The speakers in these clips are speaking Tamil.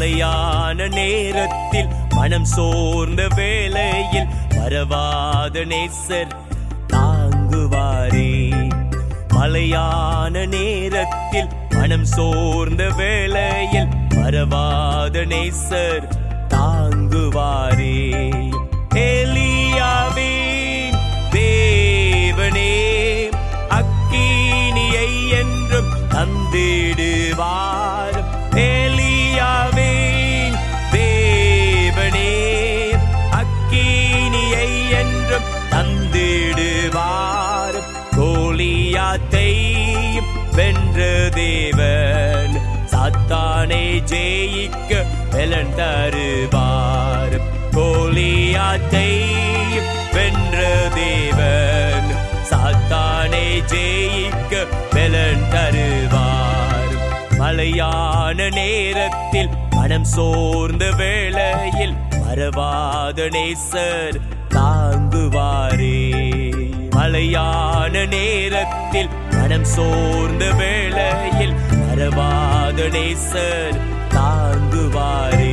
மழையான நேரத்தில் மனம் சோர்ந்த வேளையில் மறவாத நேசர் தாங்குவாரே மழையான நேரத்தில் மனம் சோர்ந்த வேளையில் மறவாத நேசர் தாங்குவாரே எலியாவின் தேவனே அக்கீனியை என்றும் தந்திடுவார் எலியாவின் தேவனே அக்கீனியை என்றும் தந்திடுவார் கோலியாத்தை வென்ற தேவன் சாத்தானை ஜெயிக்க பலன் தருவார் கோலியாத்தை வென்ற தேவன் சாத்தானை ஜெயிக்க பலன் தருவார் மழையான நேரத்தில் மனம் சோர்ந்த வேளையில் மறவாத நேசர் தாங்குவாரே மழையான நேரத்தில் மனம் சோர்ந்த வேளையில் மறவாத நேசர் தாங்குவாரே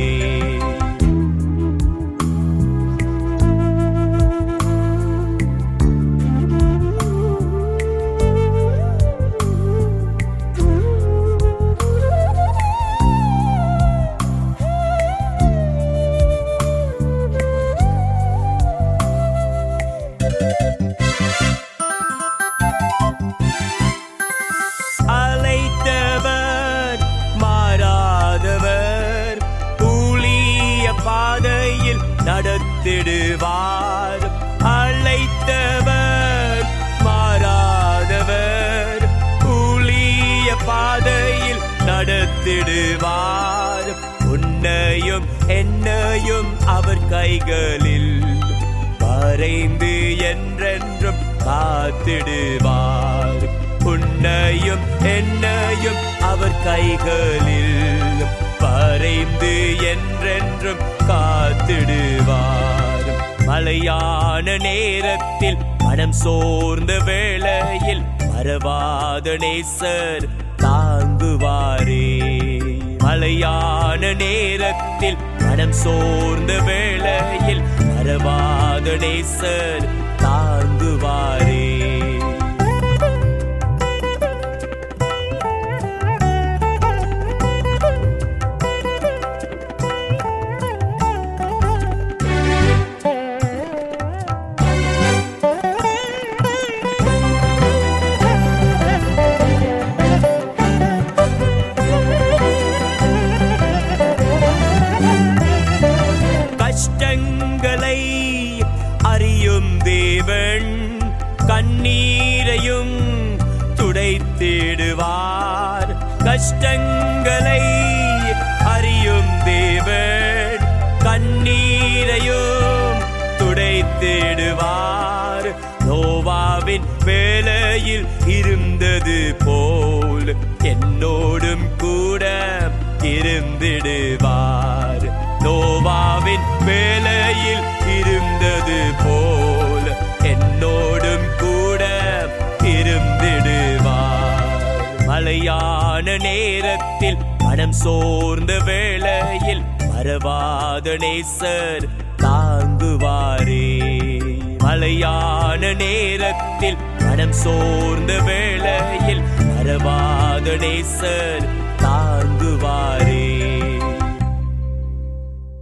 அழைத்தவர் மாறாதவர் ஊழிய பாதையில் நடத்திடுவார் அழைத்தவர் மாறாதவர் ஊழிய பாதையில் நடத்திடுவார் உன்னையும் என்னையும் அவர் கைகளில் வரைந்து என்றென்றும் காத்திடுவார் உன்னையும் என்னையும் அவர் கைகளில் வரைந்து என்றென்றும் காத்திடுவார் மழையான நேரத்தில் மனம் சோர்ந்த வேளையில் மறவாத நேசர் தாங்குவாரே மழையான நேரத்தில் மனம் சோர்ந்த வேளையில் மறவாத நேசர் தாங்குவாரே கஷ்டங்களை அறியும் தேவன் கண்ணீரையும் துடைத்திடுவார் கஷ்டங்களை அறியும் தேவன் கண்ணீரையும் துடைத்திடுவார் நோவாவின் வேலையில் இருந்தது போல் என்னோடும் கூட இருந்திடுவார் நோவாவின் வேலையில் இருந்தது போல் என்னோடும் கூட இருந்திடுவார் மழையான நேரத்தில் மனம் சோர்ந்த வேளையில் மறவாத நேசர் தாங்குவாரே மழையான நேரத்தில் மனம் சோர்ந்த வேளையில் மறவாத நேசர் தாங்குவாரே